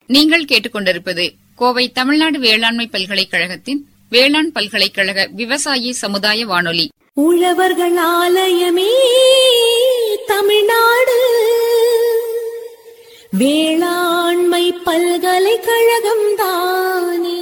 நீங்கள் கேட்டுக்கொண்டிருப்பது கோவை தமிழ்நாடு வேளாண்மை பல்கலைக்கழகத்தின் வேளாண் பல்கலைக்கழக விவசாயி சமுதாய வானொலி உழவர்கள் ஆலயமே தமிழ்நாடு வேளாண்மை பல்கலைக்கழகம் தானே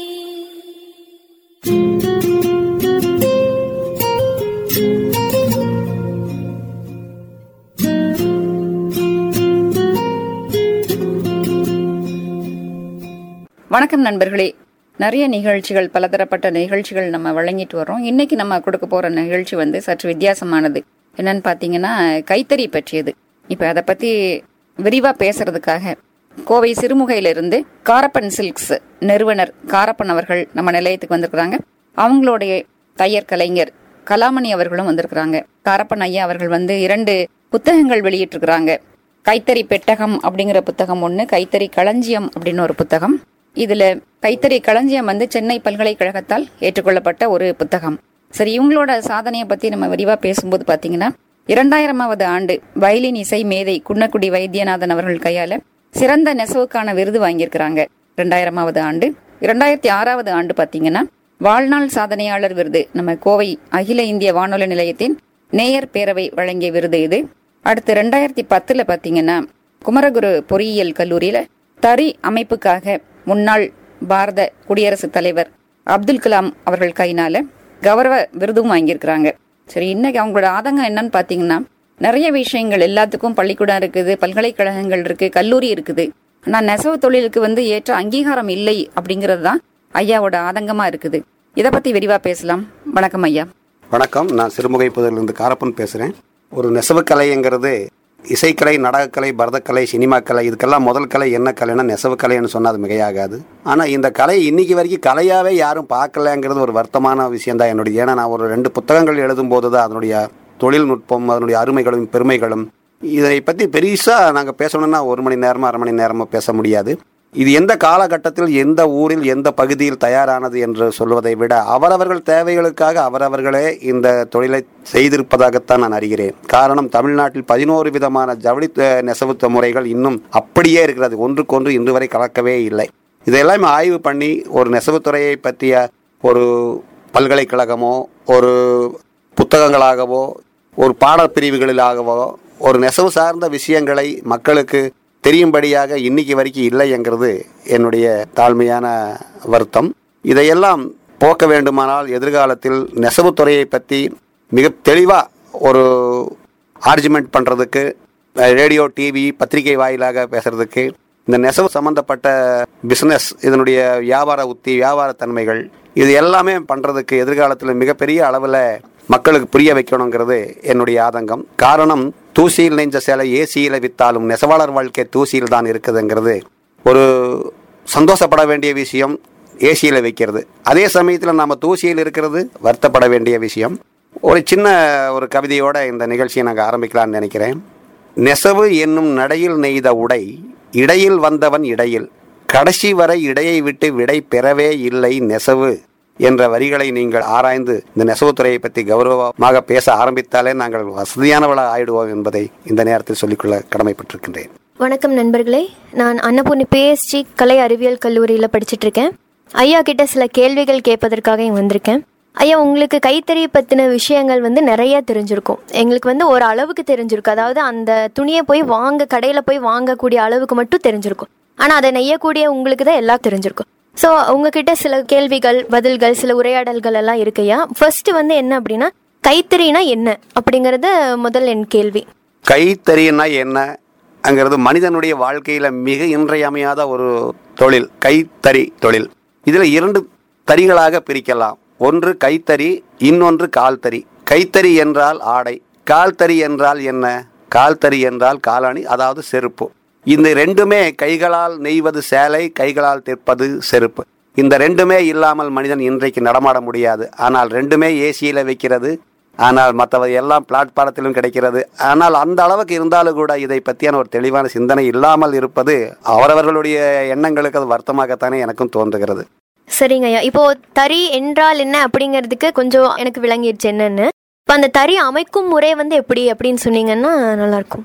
வணக்கம் நண்பர்களே நிறைய நிகழ்ச்சிகள் பலதரப்பட்ட நிகழ்ச்சிகள் நம்ம வழங்கிட்டு வரோம் இன்னைக்கு நம்ம கொடுக்க போற நிகழ்ச்சி வந்து சற்று வித்தியாசமானது என்னன்னு பாத்தீங்கன்னா கைத்தறி பற்றியது இப்ப அதை பத்தி விரிவா பேசுறதுக்காக கோவை சிறுமுகையிலிருந்து காரப்பன் சில்க்ஸ் நிறுவனர் காரப்பன் அவர்கள் நம்ம நிலையத்துக்கு வந்திருக்கிறாங்க அவங்களுடைய தையர் கலைஞர் கலாமணி அவர்களும் வந்திருக்கிறாங்க காரப்பன் ஐயா அவர்கள் வந்து இரண்டு புத்தகங்கள் வெளியிட்டிருக்கிறாங்க கைத்தறி பெட்டகம் அப்படிங்கிற புத்தகம் ஒன்று கைத்தறி களஞ்சியம் அப்படின்னு ஒரு புத்தகம் இதுல கைத்தறி களஞ்சியம் வந்து சென்னை பல்கலைக்கழகத்தால் ஏற்றுக்கொள்ளப்பட்ட ஒரு புத்தகம் சரி இவங்களோட சாதனையை பத்தி நம்ம விரிவா பேசும்போது பாத்தீங்கன்னா இரண்டாயிரமாவது ஆண்டு வயலின் இசை மேதை குன்னக்குடி வைத்தியநாதன் அவர்கள் கையால சிறந்த நெசவுக்கான விருது வாங்கியிருக்கிறாங்க இரண்டாயிரமாவது ஆண்டு இரண்டாயிரத்தி ஆறாவது ஆண்டு பாத்தீங்கன்னா வாழ்நாள் சாதனையாளர் விருது நம்ம கோவை அகில இந்திய வானொலி நிலையத்தின் நேயர் பேரவை வழங்கிய விருது இது அடுத்து ரெண்டாயிரத்தி பத்துல பாத்தீங்கன்னா குமரகுரு பொறியியல் கல்லூரியில தறி அமைப்புக்காக முன்னாள் பாரத குடியரசுத் தலைவர் அப்துல் கலாம் அவர்கள் கையினால கௌரவ விருதும் வாங்கியிருக்கிறாங்க சரி இன்னைக்கு அவங்களோட ஆதங்கம் என்னன்னு பாத்தீங்கன்னா நிறைய விஷயங்கள் எல்லாத்துக்கும் பள்ளிக்கூடம் இருக்குது பல்கலைக்கழகங்கள் இருக்கு கல்லூரி இருக்குது ஆனா நெசவு தொழிலுக்கு வந்து ஏற்ற அங்கீகாரம் இல்லை அப்படிங்கிறது தான் ஐயாவோட ஆதங்கமா இருக்குது இத பத்தி விரிவா பேசலாம் வணக்கம் ஐயா வணக்கம் நான் சிறுமுகைப்புதிலிருந்து காரப்பன் பேசுகிறேன் ஒரு நெசவுக்கலைங்கிறது இசைக்கலை நாடகக்கலை பரதக்கலை சினிமாக்கலை இதுக்கெல்லாம் முதல் கலை என்ன கலைன்னா நெசவுக்கலைன்னு சொன்னால் அது மிகையாகாது ஆனால் இந்த கலை இன்னைக்கு வரைக்கும் கலையாகவே யாரும் பார்க்கலங்கிறது ஒரு வருத்தமான விஷயம் தான் என்னுடைய ஏன்னா நான் ஒரு ரெண்டு புத்தகங்கள் எழுதும்போது தான் அதனுடைய தொழில்நுட்பம் அதனுடைய அருமைகளும் பெருமைகளும் இதை பற்றி பெருசாக நாங்கள் பேசணும்னா ஒரு மணி நேரமோ அரை மணி நேரமோ பேச முடியாது இது எந்த காலகட்டத்தில் எந்த ஊரில் எந்த பகுதியில் தயாரானது என்று சொல்வதை விட அவரவர்கள் தேவைகளுக்காக அவரவர்களே இந்த தொழிலை செய்திருப்பதாகத்தான் நான் அறிகிறேன் காரணம் தமிழ்நாட்டில் பதினோரு விதமான ஜவுளி அஹ், நெசவு முறைகள் இன்னும் அப்படியே இருக்கிறது ஒன்றுக்கொன்று இன்று வரை கலக்கவே இல்லை இதையெல்லாம் ஆய்வு பண்ணி ஒரு நெசவுத்துறையை பற்றிய ஒரு பல்கலைக்கழகமோ ஒரு புத்தகங்களாகவோ ஒரு பாடப்பிரிவுகளிலாகவோ ஒரு நெசவு சார்ந்த விஷயங்களை மக்களுக்கு தெரியும்படியாக இன்னைக்கு வரைக்கும் இல்லைங்கிறது என்னுடைய தாழ்மையான வருத்தம் இதையெல்லாம் போக்க வேண்டுமானால் எதிர்காலத்தில் நெசவுத்துறையை பற்றி மிக தெளிவாக ஒரு ஆர்ஜுமெண்ட் பண்ணுறதுக்கு ரேடியோ டிவி பத்திரிகை வாயிலாக பேசுறதுக்கு இந்த நெசவு சம்பந்தப்பட்ட பிஸ்னஸ் இதனுடைய வியாபார உத்தி வியாபார தன்மைகள் இது எல்லாமே பண்ணுறதுக்கு எதிர்காலத்தில் மிகப்பெரிய அளவில் மக்களுக்கு புரிய வைக்கணுங்கிறது என்னுடைய ஆதங்கம் காரணம் தூசியில் நெஞ்ச சேலை ஏசியில் வித்தாலும் நெசவாளர் வாழ்க்கை தூசியில் தான் இருக்குதுங்கிறது ஒரு சந்தோஷப்பட வேண்டிய விஷயம் ஏசியில் வைக்கிறது அதே சமயத்தில் நம்ம தூசியில் இருக்கிறது வருத்தப்பட வேண்டிய விஷயம் ஒரு சின்ன ஒரு கவிதையோட இந்த நிகழ்ச்சியை நாங்கள் ஆரம்பிக்கலாம்னு நினைக்கிறேன் நெசவு என்னும் நடையில் நெய்த உடை இடையில் வந்தவன் இடையில் கடைசி வரை இடையை விட்டு விடை பெறவே இல்லை நெசவு என்ற வரிகளை நீங்கள் ஆராய்ந்து இந்த நெசவுத்துறையை பற்றி கௌரவமாக பேச ஆரம்பித்தாலே நாங்கள் வசதியானவளாக ஆயிடுவோம் என்பதை இந்த நேரத்தில் சொல்லிக்கொள்ள கடமைப்பட்டிருக்கின்றேன் வணக்கம் நண்பர்களே நான் அன்னபூர்ணி பிஎஸ்ஜி கலை அறிவியல் கல்லூரியில் படிச்சுட்டு இருக்கேன் ஐயா கிட்ட சில கேள்விகள் கேட்பதற்காக இங்க வந்திருக்கேன் ஐயா உங்களுக்கு கைத்தறி பற்றின விஷயங்கள் வந்து நிறைய தெரிஞ்சிருக்கும் எங்களுக்கு வந்து ஒரு அளவுக்கு தெரிஞ்சிருக்கும் அதாவது அந்த துணியை போய் வாங்க கடையில் போய் வாங்கக்கூடிய அளவுக்கு மட்டும் தெரிஞ்சிருக்கும் ஆனால் அதை நெய்யக்கூடிய உங்களுக்கு தான் எல்லாம் தெரிஞ்சிருக்கும் ஸோ உங்ககிட்ட சில கேள்விகள் பதில்கள் சில உரையாடல்கள் எல்லாம் இருக்குய்யா ஃபர்ஸ்ட் வந்து என்ன அப்படின்னா கைத்தறினா என்ன அப்படிங்கறது முதல் என் கேள்வி கைத்தறின்னா என்னங்கிறது மனிதனுடைய வாழ்க்கையில மிக இன்றியமையாத ஒரு தொழில் கைத்தறி தொழில் இதுல இரண்டு தறிகளாக பிரிக்கலாம் ஒன்று கைத்தறி இன்னொன்று கால்தறி கைத்தறி என்றால் ஆடை கால்தறி என்றால் என்ன கால்தறி என்றால் காலணி அதாவது செருப்பு இந்த ரெண்டுமே கைகளால் நெய்வது சேலை கைகளால் தைப்பது செருப்பு இந்த ரெண்டுமே இல்லாமல் மனிதன் இன்றைக்கு நடமாட முடியாது ஆனால் ரெண்டுமே ஏசியில் வைக்கிறது ஆனால் மற்றவை எல்லாம் பிளாட்பாரத்திலும் கிடைக்கிறது ஆனால் அந்த அளவுக்கு இருந்தாலும் கூட இதை பற்றியான ஒரு தெளிவான சிந்தனை இல்லாமல் இருப்பது அவரவர்களுடைய எண்ணங்களுக்கு அது வருத்தமாகத்தானே எனக்கும் தோன்றுகிறது சரிங்க ஐயா இப்போ தறி என்றால் என்ன அப்படிங்கிறதுக்கு கொஞ்சம் எனக்கு விளங்கிடுச்சு என்னன்னு இப்போ அந்த தறி அமைக்கும் முறை வந்து எப்படி அப்படின்னு சொன்னீங்கன்னா நல்லா இருக்கும்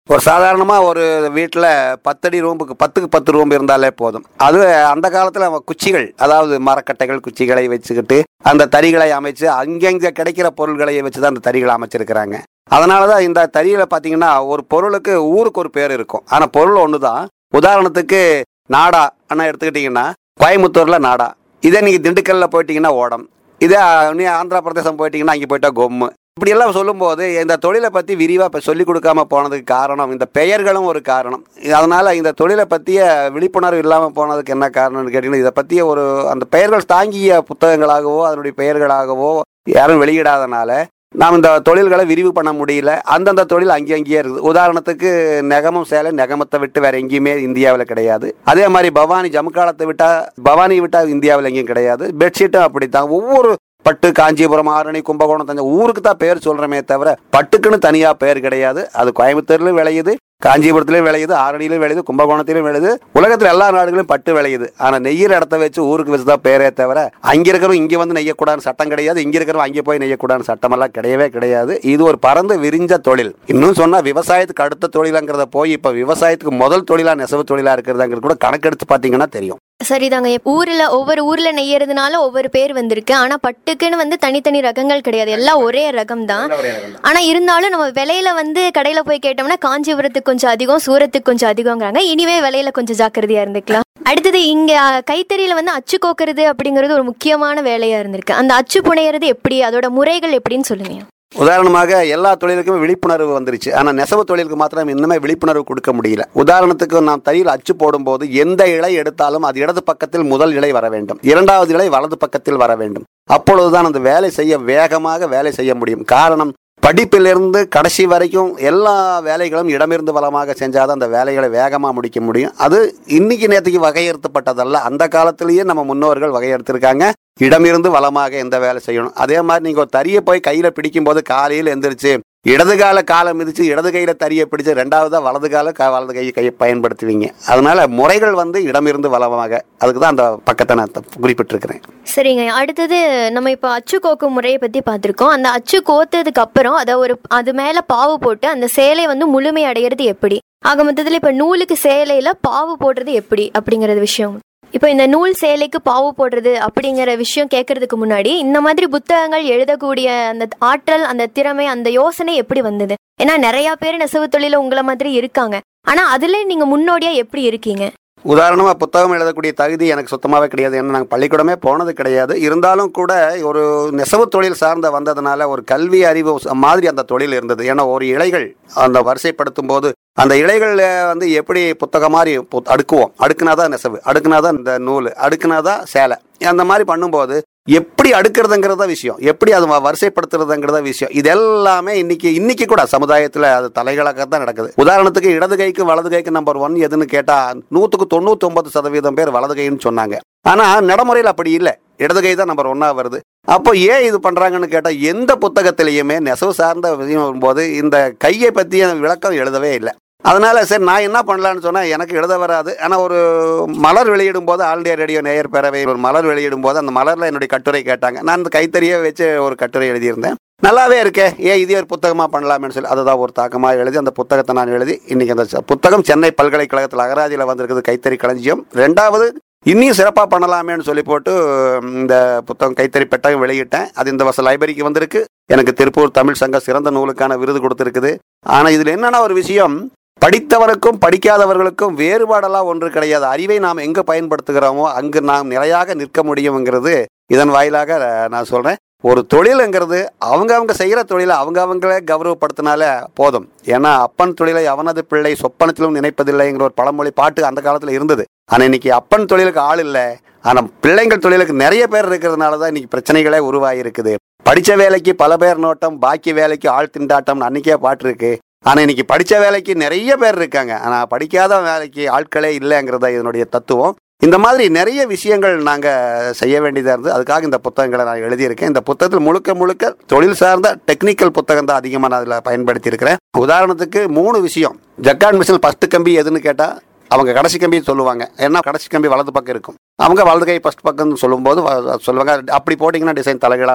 ஒரு சாதாரணமாக ஒரு வீட்டில் பத்தடி ரூமுக்கு பத்துக்கு பத்து ரூம் இருந்தாலே போதும் அது அந்த காலத்தில் குச்சிகள் அதாவது மரக்கட்டைகள் குச்சிகளை வச்சுக்கிட்டு அந்த தறிகளை அமைச்சு அங்கங்கே கிடைக்கிற பொருள்களை வச்சு தான் அந்த தறிகளை அமைச்சிருக்கிறாங்க அதனால தான் இந்த தறியில் பார்த்தீங்கன்னா ஒரு பொருளுக்கு ஊருக்கு ஒரு பேர் இருக்கும் ஆனால் பொருள் ஒன்று தான் உதாரணத்துக்கு நாடா அண்ணா எடுத்துக்கிட்டிங்கன்னா கோயம்புத்தூரில் நாடா இதே நீங்கள் திண்டுக்கல்ல போயிட்டீங்கன்னா ஓடம் இதே நீ ஆந்திரா பிரதேசம் போயிட்டீங்கன்னா அங்கே போயிட்டா கொம்மு இப்படி எல்லாம் சொல்லும்போது இந்த தொழிலை பற்றி விரிவாக இப்போ சொல்லிக் கொடுக்காம போனதுக்கு காரணம் இந்த பெயர்களும் ஒரு காரணம் அதனால இந்த தொழிலை பற்றிய விழிப்புணர்வு இல்லாமல் போனதுக்கு என்ன காரணம்னு கேட்டிங்கன்னா இதை பற்றிய ஒரு அந்த பெயர்கள் தாங்கிய புத்தகங்களாகவோ அதனுடைய பெயர்களாகவோ யாரும் வெளியிடாதனால நாம் இந்த தொழில்களை விரிவு பண்ண முடியல அந்தந்த தொழில் அங்கே அங்கேயே இருக்குது உதாரணத்துக்கு நெகமும் சேலை நெகமத்தை விட்டு வேற எங்கேயுமே இந்தியாவில் கிடையாது அதே மாதிரி பவானி ஜமுக்காலத்தை விட்டா பவானி விட்டா இந்தியாவில் எங்கேயும் கிடையாது பெட்ஷீட்டும் அப்படித்தான் ஒவ்வொரு பட்டு காஞ்சிபுரம் ஆரணி கும்பகோணம் தஞ்சை ஊருக்கு தான் பேர் சொல்றமே தவிர பட்டுக்குன்னு தனியா பேர் கிடையாது அது கோயம்புத்தூர்லயும் விளையுது காஞ்சிபுரத்துலயும் விளையுது ஆரணியிலும் விளையுது கும்பகோணத்திலும் விளையுது உலகத்துல எல்லா நாடுகளிலும் பட்டு விளையுது ஆனா நெய்யற இடத்த வச்சு ஊருக்கு வச்சு தான் பேரே தவிர அங்க இருக்கிறவங்க இங்க வந்து நெய்யக்கூடாதுன்னு சட்டம் கிடையாது இங்க இருக்கிறவங்க அங்கே போய் நெய்யக்கூடாதுன்னு சட்டம் எல்லாம் கிடையவே கிடையாது இது ஒரு பறந்து விரிஞ்ச தொழில் இன்னும் சொன்னா விவசாயத்துக்கு அடுத்த தொழிலாங்கிறத போய் இப்ப விவசாயத்துக்கு முதல் தொழிலா நெசவு தொழிலா இருக்கிறதாங்கிறது கூட கணக்கெடுத்து பாத்தீங்கன்னா தெரியும் சரிதாங்க ஊர்ல ஒவ்வொரு ஊர்ல நெய்யறதுனால ஒவ்வொரு பேர் வந்திருக்கு ஆனா பட்டுக்குன்னு வந்து தனித்தனி ரகங்கள் கிடையாது எல்லாம் ஒரே ரகம் தான் ஆனா இருந்தாலும் நம்ம விலையில வந்து கடையில போய் கேட்டோம்னா காஞ்சிபுரத்துக்கு கொஞ்சம் அதிகம் சூரத்துக்கு கொஞ்சம் அதிகங்கிறாங்க இனிமே விலையில கொஞ்சம் ஜாக்கிரதையா இருந்துக்கலாம் அடுத்தது இங்க அஹ், கைத்தறியில வந்து அச்சு கோக்குறது அப்படிங்கிறது ஒரு முக்கியமான வேலையா இருந்திருக்கு அந்த அச்சு புனையறது எப்படி அதோட முறைகள் எப்படின்னு சொல்லுங்க உதாரணமாக எல்லா தொழிலுக்குமே விழிப்புணர்வு வந்துருச்சு ஆனால் நெசவு தொழிலுக்கு மாத்திரம் இன்னுமே விழிப்புணர்வு கொடுக்க முடியல உதாரணத்துக்கு நாம் தறியில் அச்சு போடும்போது எந்த இலை எடுத்தாலும் அது இடது பக்கத்தில் முதல் இலை வர வேண்டும் இரண்டாவது இலை வலது பக்கத்தில் வர வேண்டும் அப்பொழுதுதான் அந்த வேலை செய்ய வேகமாக வேலை செய்ய முடியும் காரணம் படிப்பிலிருந்து கடைசி வரைக்கும் எல்லா வேலைகளும் இடமிருந்து வளமாக செஞ்சாதான் அந்த வேலைகளை வேகமாக முடிக்க முடியும் அது இன்னைக்கு நேற்றுக்கு வகையறுத்தப்பட்டதல்ல அந்த காலத்திலேயே நம்ம முன்னோர்கள் வகையறுத்திருக்காங்க இடமிருந்து வளமாக எந்த வேலை செய்யணும் அதே மாதிரி நீங்கள் ஒரு தறியை போய் கையில் பிடிக்கும்போது காலையில் எந்திரிச்சு இடது கால காலை மிதிச்சு இடது கையில் தறியை பிடிச்சு ரெண்டாவதா வலது கால க- வலது கையை கையை பயன்படுத்துவீங்க அதனால முறைகள் வந்து இடமிருந்து வளமாக அதுக்கு தான் அந்த பக்கத்தை நான் த- குறிப்பிட்டிருக்கிறேன் சரிங்க அடுத்தது நம்ம இப்போ அச்சு கோக்கும் முறையை பற்றி பார்த்துருக்கோம் அந்த அச்சு கோத்ததுக்கு அப்புறம் அதை ஒரு அது மேலே பாவு போட்டு அந்த சேலை வந்து முழுமை அடையிறது எப்படி ஆக மொத்தத்தில் இப்போ நூலுக்கு சேலையில் பாவு போடுறது எப்படி அப்படிங்கிறது விஷயம் இப்போ இந்த நூல் சேலைக்கு பாவு போடுறது அப்படிங்கிற விஷயம் கேட்கறதுக்கு முன்னாடி இந்த மாதிரி புத்தகங்கள் எழுதக்கூடிய அந்த ஆற்றல் அந்த திறமை அந்த யோசனை எப்படி வந்தது ஏன்னா நிறைய பேர் நெசவு தொழில உங்களை மாதிரி இருக்காங்க ஆனா அதுல நீங்க முன்னோடியா எப்படி இருக்கீங்க உதாரணமாக புத்தகம் எழுதக்கூடிய தகுதி எனக்கு சுத்தமாகவே கிடையாது ஏன்னா நாங்கள் பள்ளிக்கூடமே போனது கிடையாது இருந்தாலும் கூட ஒரு நெசவு தொழில் சார்ந்த வந்ததுனால ஒரு கல்வி அறிவு மாதிரி அந்த தொழில் இருந்தது ஏன்னா ஒரு இலைகள் அந்த வரிசைப்படுத்தும் போது அந்த இலைகளில் வந்து எப்படி புத்தகம் மாதிரி பு- அடுக்குவோம் அடுக்குனாதான் நெசவு அடுக்குனாதான் இந்த நூல் அடுக்குனாதான் சேலை அந்த மாதிரி பண்ணும்போது எப்படி அடுக்கிறதுங்கிறத விஷயம் எப்படி அது வ- வரிசைப்படுத்துறதுங்கிறத விஷயம் இது எல்லாமே இன்னைக்கு இன்னைக்கு கூட சமுதாயத்தில் அது தலைகளாக தான் நடக்குது உதாரணத்துக்கு இடது கைக்கு வலது கைக்கு நம்பர் ஒன் எதுன்னு கேட்டா நூற்றுக்கு தொண்ணூத்தி ஒன்பது சதவீதம் பேர் வலது கைன்னு சொன்னாங்க ஆனா நடைமுறையில் அப்படி இல்லை இடது கை தான் நம்பர் ஒன்னா வருது அப்போ ஏன் இது பண்றாங்கன்னு கேட்டா எந்த புத்தகத்திலையுமே நெசவு சார்ந்த விஷயம் வரும்போது இந்த கையை பற்றிய விளக்கம் எழுதவே இல்லை அதனால சரி நான் என்ன பண்ணலான்னு சொன்னா எனக்கு எழுத வராது ஆனா ஒரு மலர் வெளியிடும் போது ஆல் இண்டியா ரேடியோ நேயர் பேரவை ஒரு மலர் வெளியிடும் போது அந்த மலர்ல என்னுடைய கட்டுரை கேட்டாங்க நான் அந்த கைத்தறியை வச்சு ஒரு கட்டுரை எழுதியிருந்தேன் நல்லாவே இருக்கே ஏன் இதே ஒரு புத்தகமா பண்ணலாமேன்னு சொல்லி அதுதான் ஒரு தாக்கமாக எழுதி அந்த புத்தகத்தை நான் எழுதி இன்னைக்கு அந்த ச- புத்தகம் சென்னை பல்கலைக்கழகத்தில் அகராதியில் வந்திருக்குது கைத்தறி களஞ்சியம் ரெண்டாவது இன்னும் சிறப்பாக பண்ணலாமேன்னு சொல்லி போட்டு ம், இந்த புத்தகம் கைத்தறி பெட்டகம் வெளியிட்டேன் அது இந்த வருஷம் லைப்ரரிக்கு வந்திருக்கு எனக்கு திருப்பூர் தமிழ் சங்க சிறந்த நூலுக்கான விருது கொடுத்துருக்குது ஆனால் இதில் என்னென்ன ஒரு விஷயம் படித்தவருக்கும் படிக்காதவர்களுக்கும் வேறுபாடெல்லாம் ஒன்று கிடையாது அறிவை நாம் எங்கே பயன்படுத்துகிறோமோ அங்கு நாம் நிலையாக நிற்க முடியுங்கிறது இதன் வாயிலாக அஹ், நான் சொல்கிறேன் ஒரு தொழிலுங்கிறது அவங்க அவங்க செய்கிற தொழிலை அவங்க அவங்களே கௌரவப்படுத்தினாலே போதும் ஏன்னா அப்பன் தொழிலை அவனது பிள்ளை சொப்பனத்திலும் நினைப்பதில்லைங்கிற ஒரு பழமொழி பாட்டு அந்த காலத்தில் இருந்தது ஆனால் இன்னைக்கு அப்பன் தொழிலுக்கு ஆள் இல்லை ஆனால் பிள்ளைங்கள் தொழிலுக்கு நிறைய பேர் இருக்கிறதுனால தான் இன்னைக்கு பிரச்சனைகளே உருவாகி இருக்குது படித்த வேலைக்கு பல பேர் நோட்டம் பாக்கி வேலைக்கு ஆள் திண்டாட்டம் அன்னைக்கே பாட்டு இருக்கு ஆனால் இன்னைக்கு படித்த வேலைக்கு நிறைய பேர் இருக்காங்க ஆனால் படிக்காத வேலைக்கு ஆட்களே இல்லைங்கிறத இதனுடைய தத்துவம் இந்த மாதிரி நிறைய விஷயங்கள் நாங்கள் செய்ய வேண்டியதாக இருந்தது அதுக்காக இந்த புத்தகங்களை நான் எழுதியிருக்கேன் இந்த புத்தகத்தில் முழுக்க முழுக்க தொழில் சார்ந்த டெக்னிக்கல் புத்தகம் தான் அதிகமாக நான் அதில் பயன்படுத்தி இருக்கிறேன் உதாரணத்துக்கு மூணு விஷயம் ஜக்கான் மிஷின் ஃபஸ்ட்டு கம்பி எதுன்னு கேட்டால் அவங்க கடைசி கம்பி சொல்லுவாங்க ஏன்னா கடைசி கம்பி வலது பக்கம் இருக்கும் அவங்க வலது கை ஃபர்ஸ்ட் பக்கம் சொல்லும்போது வ- சொல்லுவாங்க அப்படி போட்டிங்கன்னா டிசைன் தலைகளாக வரும்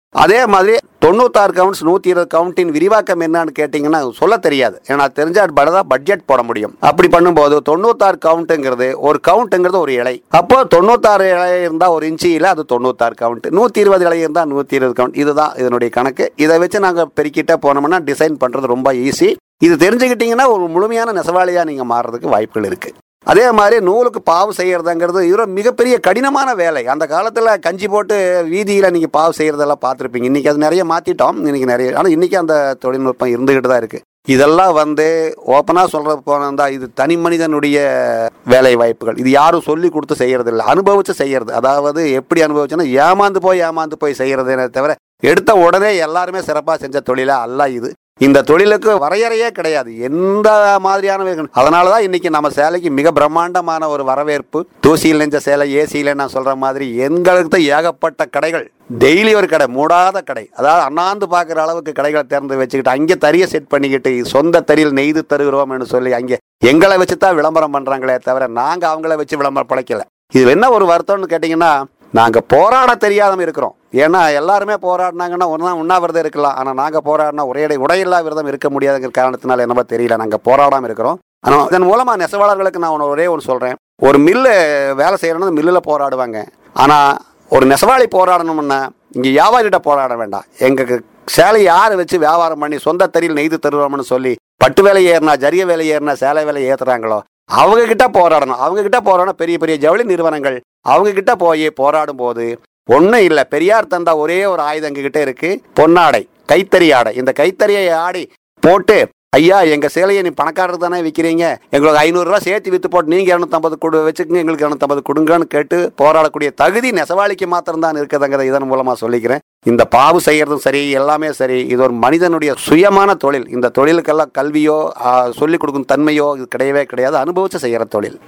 அதே மாதிரி தொண்ணூத்தாறு கவுண்ட்ஸ் நூற்றி இருபது கவுண்டின் விரிவாக்கம் என்னன்னு கேட்டிங்கன்னா சொல்ல தெரியாது ஏன்னா தெரிஞ்சா தான் பட்ஜெட் போட முடியும் அப்படி பண்ணும்போது தொண்ணூத்தாறு கவுண்ட்டுங்கிறது ஒரு கவுண்ட்டுங்கிறது ஒரு இலை அப்போ தொண்ணூத்தாறு இலை இருந்தால் ஒரு இன்ச்சு இல்லை அது தொண்ணூத்தாறு கவுண்ட் நூற்றி இருபது இலை இருந்தால் நூற்றி இருபது கவுண்ட் இதுதான் இதனுடைய கணக்கு இதை வச்சு நாங்கள் பெருக்கிட்டே போனோம்னா டிசைன் பண்ணுறது ரொம்ப ஈஸி இது தெரிஞ்சுக்கிட்டிங்கன்னா ஒரு முழுமையான நெசவாளியாக நீங்கள் மாறுறதுக்கு வாய்ப்புகள் இருக்குது அதே மாதிரி நூலுக்கு பாவு செய்யறதுங்கிறது இது ஒரு மிகப்பெரிய கடினமான வேலை அந்த காலத்தில் கஞ்சி போட்டு வீதியில் நீங்கள் பாவு செய்கிறதெல்லாம் பார்த்துருப்பீங்க இன்றைக்கி அது நிறைய மாற்றிட்டோம் இன்றைக்கி நிறைய ஆனால் இன்றைக்கி அந்த தொழில்நுட்பம் இருந்துக்கிட்டு தான் இருக்குது இதெல்லாம் வந்து ஓப்பனாக சொல்கிறது போனதா இது தனி மனிதனுடைய வேலை வாய்ப்புகள் இது யாரும் சொல்லி கொடுத்து செய்கிறது இல்லை அனுபவித்து செய்கிறது அதாவது எப்படி அனுபவிச்சுன்னா ஏமாந்து போய் ஏமாந்து போய் செய்கிறதே தவிர எடுத்த உடனே எல்லாருமே சிறப்பாக செஞ்ச தொழிலா அல்ல இது இந்த தொழிலுக்கு வரையறையே கிடையாது எந்த மாதிரியான அதனால தான் இன்னைக்கு நம்ம சேலைக்கு மிக பிரம்மாண்டமான ஒரு வரவேற்பு தூசியில் நெஞ்ச சேலை ஏசியில் நான் சொல்ற மாதிரி எங்களுக்கு தான் ஏகப்பட்ட கடைகள் டெய்லி ஒரு கடை மூடாத கடை அதாவது அண்ணாந்து பார்க்குற அளவுக்கு கடைகளை திறந்து வச்சுக்கிட்டு அங்கே தறிய செட் பண்ணிக்கிட்டு சொந்த தறியில் நெய்து தருகிறோம்னு சொல்லி அங்கே எங்களை வச்சு தான் விளம்பரம் பண்ணுறாங்களே தவிர நாங்கள் அவங்கள வச்சு விளம்பரம் படைக்கல இது என்ன ஒரு வருத்தம்னு கேட்டிங்கன்னா நாங்கள் போராட தெரியாதவங்க இருக்கிறோம் ஏன்னா எல்லாருமே போராடினாங்கன்னா ஒன்றா உண்ணாவிரதம் இருக்கலாம் ஆனால் நாங்கள் போராடினா ஒரே உடையில்லா விரதம் இருக்க முடியாதுங்கிற காரணத்தினால என்னமோ தெரியல நாங்கள் போராடாமல் இருக்கிறோம் ஆனால் இதன் மூலமாக நெசவாளர்களுக்கு நான் ஒன்று ஒரே ஒன்று சொல்கிறேன் ஒரு மில்லு வேலை செய்யணும்னு மில்லில் போராடுவாங்க ஆனால் ஒரு நெசவாளி போராடணும்னா இங்கே வியாபாரிகிட்ட போராட வேண்டாம் எங்களுக்கு சேலை யார் வச்சு வியாபாரம் பண்ணி சொந்த தறியில் நெய்து தருவோம்னு சொல்லி பட்டு வேலை ஏறினா ஜரிய வேலை ஏறினா சேலை வேலை ஏற்றுறாங்களோ அவங்க கிட்ட போராடணும் அவங்க கிட்ட போராடணும் பெரிய பெரிய ஜவுளி நிறுவனங்கள் அவங்க கிட்ட போய் போராடும் போது ஒன்றும் இல்லை பெரியார் தந்தா ஒரே ஒரு ஆயுதம் எங்ககிட்ட இருக்கு பொன்னாடை கைத்தறி ஆடை இந்த கைத்தறியை ஆடி போட்டு ஐயா எங்க சேலையை நீ பணக்காரர் தானே விற்கிறீங்க எங்களுக்கு ஐநூறுரூவா சேர்த்து வித்து போட்டு நீங்க இரநூத்தம்பது கொடு வச்சுக்கோங்க எங்களுக்கு இரநூத்தம்பது கொடுங்கன்னு கேட்டு போராடக்கூடிய தகுதி நெசவாளிக்கு மாத்திரம்தான் இருக்குதுங்கிறத இதன் மூலமா சொல்லிக்கிறேன் இந்த பாவு செய்யறதும் சரி எல்லாமே சரி இது ஒரு மனிதனுடைய சுயமான தொழில் இந்த தொழிலுக்கெல்லாம் கல்வியோ சொல்லிக் கொடுக்கும் தன்மையோ இது கிடையவே கிடையாது அனுபவிச்சு செய்யற தொழில்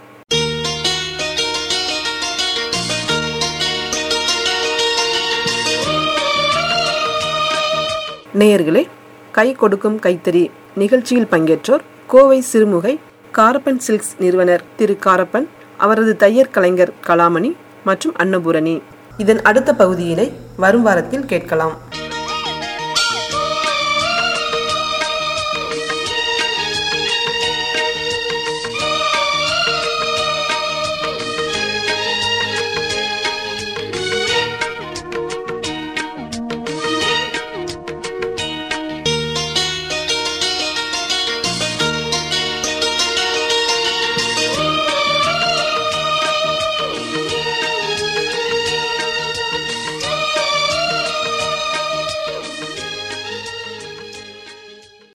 நேயர்களே கை கொடுக்கும் கைத்தறி நிகழ்ச்சியில் பங்கேற்றோர் கோவை சிறுமுகை காரப்பன் சில்க்ஸ் நிறுவனர் திரு காரப்பன் அவரது தையர் கலைஞர் கலாமணி மற்றும் அன்னபூரணி இதன் அடுத்த பகுதியினை வரும் வாரத்தில் கேட்கலாம்